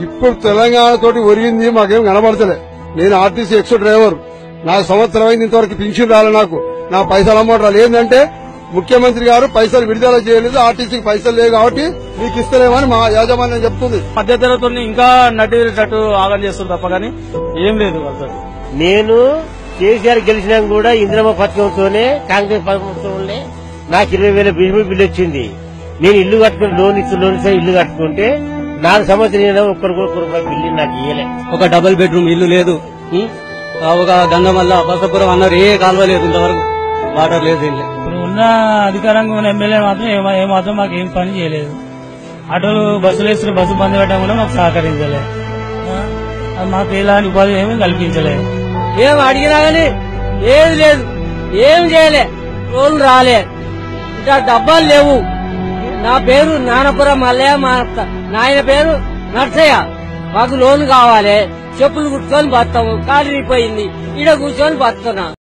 ఇప్పుడు తెలంగాణ తోటి ఒరిగింది మాకేం కనబడతలే నేను ఆర్టీసీ ఎక్స్ డ్రైవర్ నాకు సంవత్సరం అయింది ఇంతవరకు పింఛన్ రాలే నాకు నా పైసలు అమౌంట్ రాలేదు ఏంటంటే ముఖ్యమంత్రి గారు పైసలు విడుదల చేయలేదు ఆర్టీసీకి పైసలు లేవు కాబట్టి మీకు ఇస్తలేమని మా యాజమాన్యం చెప్తుంది మధ్యతరగతుల్ని ఇంకా నటిరేటట్టు ఆగం చేస్తుంది తప్ప కానీ ఏం లేదు వాళ్ళతో నేను కేసీఆర్ గెలిచినా కూడా ఇంద్రమ్మ పథకంతోనే కాంగ్రెస్ పథకంతోనే నాకు ఇరవై వేల బిజినెస్ బిల్లు వచ్చింది నేను ఇల్లు కట్టుకుని లోన్ ఇచ్చి లోన్ ఇస్తే ఇల్లు కట్టుకుంటే నాలుగు సంవత్సరం ఒక్కరు కూడా ఒక్క రూపాయి బిల్లు నాకు ఇయ్యలే ఒక డబుల్ బెడ్రూమ్ ఇల్లు లేదు ఉం? ఆ ఒక గంగమల్ల బసపురం అన్నారు ఏ కాలువ లేదు ఇంతవరకు వాటర్ లేదు ఏం లేదు ఇప్పుడు ఉన్న అధికారంగా ఉన్న ఎమ్మెల్యే మాత్రం ఏ- ఏ మాత్రం మాకు ఏం పని చేయలేదు ఆటోలు బస్సులు వేస్తున్న బస్సు బంద్ పెట్టడం కూడా మాకు సహకరించలేదు ఆ, అది మాకు ఎలాంటి ఉపాధి ఏమీ కల్పించలేదు ఏం అడిగినా గానీ ఏది లేదు ఏం చేయలే లోన్ రాలే ఇంకా డబ్బాలు లేవు నా పేరు నానపురం మల్లయ్య మా అత్త- నాయన పేరు నర్సయ్య మాకు లోన్ కావాలి చెప్పులు కుట్టుకొని బతాము కాలిపోయింది ఈడ కూర్చొని బతుకున్నా